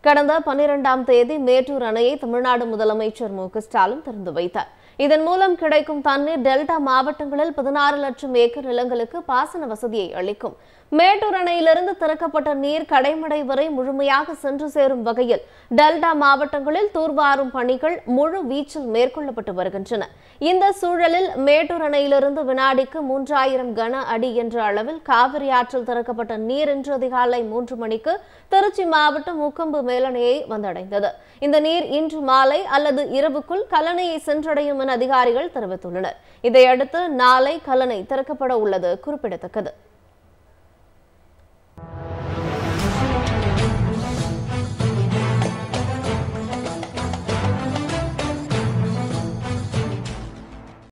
கடந்த பன்னிரெண்டாம் தேதி மேட்டூர் அணையை தமிழ்நாடு முதலமைச்சர் மு க ஸ்டாலின் திறந்து வைத்தார் இதன் மூலம் கிடைக்கும் தண்ணீர் டெல்டா மாவட்டங்களில் பதினாறு லட்சம் ஏக்கர் நிலங்களுக்கு பாசன வசதியை அளிக்கும் மேட்டூர் அணையிலிருந்து திறக்கப்பட்ட நீர் கடைமடை வரை முழுமையாக சென்று சேரும் வகையில் டெல்டா மாவட்டங்களில் தூர்வாரும் பணிகள் முழு வீச்சில் மேற்கொள்ளப்பட்டு வருகின்றன இந்த சூழலில் மேட்டூர் அணையிலிருந்து வினாடிக்கு மூன்றாயிரம் கன அடி என்ற அளவில் காவிரி ஆற்றில் திறக்கப்பட்ட நீர் இன்று அதிகாலை மூன்று மணிக்கு திருச்சி மாவட்டம் முக்கொம்பு மேலணையை வந்தடைந்தது இந்த நீர் இன்று மாலை அல்லது இரவுக்குள் கல்லணையை சென்றடையும் என அதிகாரிகள் தெரிவித்துள்ளனர் இதையடுத்து நாளை கல்லணை திறக்கப்பட உள்ளது குறிப்பிடத்தக்கது